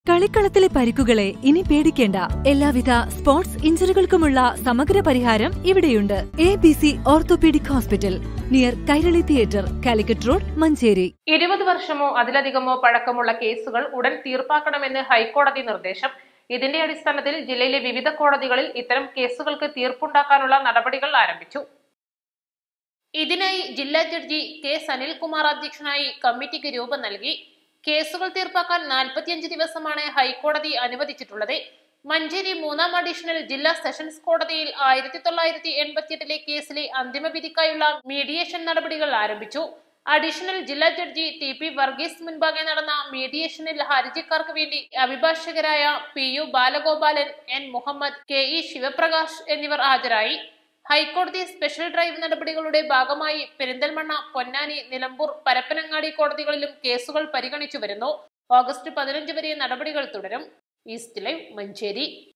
കളിക്കളത്തിലെ പരിക്കുകളെ ഇനി പേടിക്കേണ്ട എല്ലാവിധ സ്പോർട്സ് ഇഞ്ചുറികൾക്കുമുള്ള സമഗ്ര പരിഹാരം ഇവിടെയുണ്ട് A B C orthopaedic hospital near Kairali theatre Calicut road Manjeri ഇരുപത് വർഷമോ അതിലധികമോ പഴക്കമുള്ള കേസുകൾ ഉടൻ തീർപ്പാക്കണമെന്ന് ഹൈക്കോടതി നിർദ്ദേശം ഇതിന്റെ അടിസ്ഥാനത്തിൽ ജില്ലയിലെ വിവിധ കോടതികളിൽ ഇത്തരം കേസുകൾക്ക് തീർപ്പുണ്ടാക്കാനുള്ള നടപടികൾ ആരംഭിച്ചു ഇതിനായി ജില്ലാ ജഡ്ജി കെ സനിൽകുമാർ അധ്യക്ഷനായി കമ്മിറ്റിക്ക് രൂപം നൽകി കേസുകൾ തീർപ്പാക്കാൻ നാൽപ്പത്തിയഞ്ച് ദിവസമാണ് ഹൈക്കോടതി അനുവദിച്ചിട്ടുള്ളത് മഞ്ചേരി മൂന്നാം അഡീഷണൽ ജില്ലാ സെഷൻസ് കോടതിയിൽ ആയിരത്തി തൊള്ളായിരത്തി എൺപത്തിയെട്ടിലെ കേസിലെ അന്തിമ വിധിക്കായുള്ള മീഡിയേഷൻ നടപടികൾ ആരംഭിച്ചു അഡീഷണൽ ജില്ലാ ജഡ്ജി ടി പി വർഗീസ് മുൻപാകെ നടന്ന മീഡിയേഷനിൽ ഹർജിക്കാർക്ക് വേണ്ടി അഭിഭാഷകരായ P U Balagopalan N Muhammad K E Sivaprakash എന്നിവർ ഹാജരായി ഹൈക്കോടതി സ്പെഷ്യൽ ഡ്രൈവ് നടപടികളുടെ ഭാഗമായി പെരിന്തൽമണ്ണ പൊന്നാനി നിലമ്പൂർ പരപ്പനങ്ങാടി കോടതികളിലും കേസുകൾ പരിഗണിച്ചു വരുന്നു ഓഗസ്റ്റ് പതിനഞ്ച് വരെ നടപടികൾ തുടരും ഈസ്റ്റ് ലൈവ് മഞ്ചേരി